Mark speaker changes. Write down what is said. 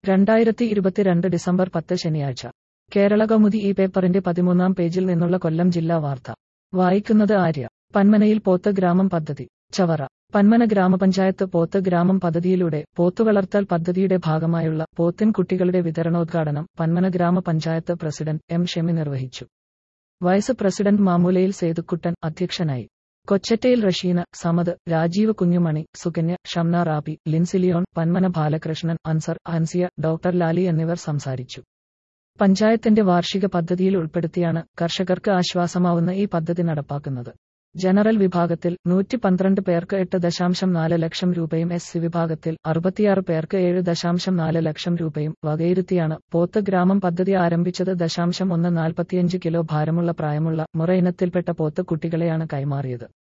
Speaker 1: രണ്ടായിരത്തി ഇരുപത്തിരണ്ട് ഡിസംബർ പത്ത് ശനിയാഴ്ച കേരള കൗമുദി ഈ പേപ്പറിന്റെ പതിമൂന്നാം പേജിൽ നിന്നുള്ള കൊല്ലം ജില്ലാ വാർത്ത വായിക്കുന്നത് ആര്യ പന്മനയിൽ പോത്ത് ഗ്രാമം പദ്ധതി ചവറ പന്മന ഗ്രാമപഞ്ചായത്ത് പോത്ത് ഗ്രാമം പദ്ധതിയിലൂടെ പോത്തുവളർത്തൽ പദ്ധതിയുടെ ഭാഗമായുള്ള പോത്തിൻ കുട്ടികളുടെ വിതരണോദ്ഘാടനം പന്മന ഗ്രാമപഞ്ചായത്ത് പ്രസിഡന്റ് എം ഷെമി നിർവഹിച്ചു വൈസ് പ്രസിഡന്റ് മാമൂലയിൽ സേതുക്കുട്ടൻ അധ്യക്ഷനായി കൊച്ചറ്റയിൽ റഷീന സമദ് രാജീവ് കുഞ്ഞുമണി സുകന്യ ഷംന റാബി ലിൻസിലിയോൺ പന്മന ബാലകൃഷ്ണൻ അൻസർ ഹൻസിയ ഡോക്ടർ ലാലി എന്നിവർ സംസാരിച്ചു പഞ്ചായത്തിന്റെ വാർഷിക പദ്ധതിയിൽ ഉൾപ്പെടുത്തിയാണ് കർഷകർക്ക് ആശ്വാസമാവുന്ന ഈ പദ്ധതി നടപ്പാക്കുന്നത് ജനറൽ വിഭാഗത്തിൽ നൂറ്റി പന്ത്രണ്ട് പേർക്ക് എട്ട് ദശാംശം നാല് ലക്ഷം രൂപയും എസ് സി വിഭാഗത്തിൽ അറുപത്തിയാറ് പേർക്ക് ഏഴ് ദശാംശം നാല് ലക്ഷം രൂപയും വകയിരുത്തിയാണ് പോത്ത് ഗ്രാമം പദ്ധതി ആരംഭിച്ചത് ദശാംശം ഒന്ന് നാൽപ്പത്തിയഞ്ച് കിലോ ഭാരമുള്ള പ്രായമുള്ള മുറ ഇനത്തിൽപ്പെട്ട പോത്ത് കുട്ടികളെയാണ് കൈമാറിയത്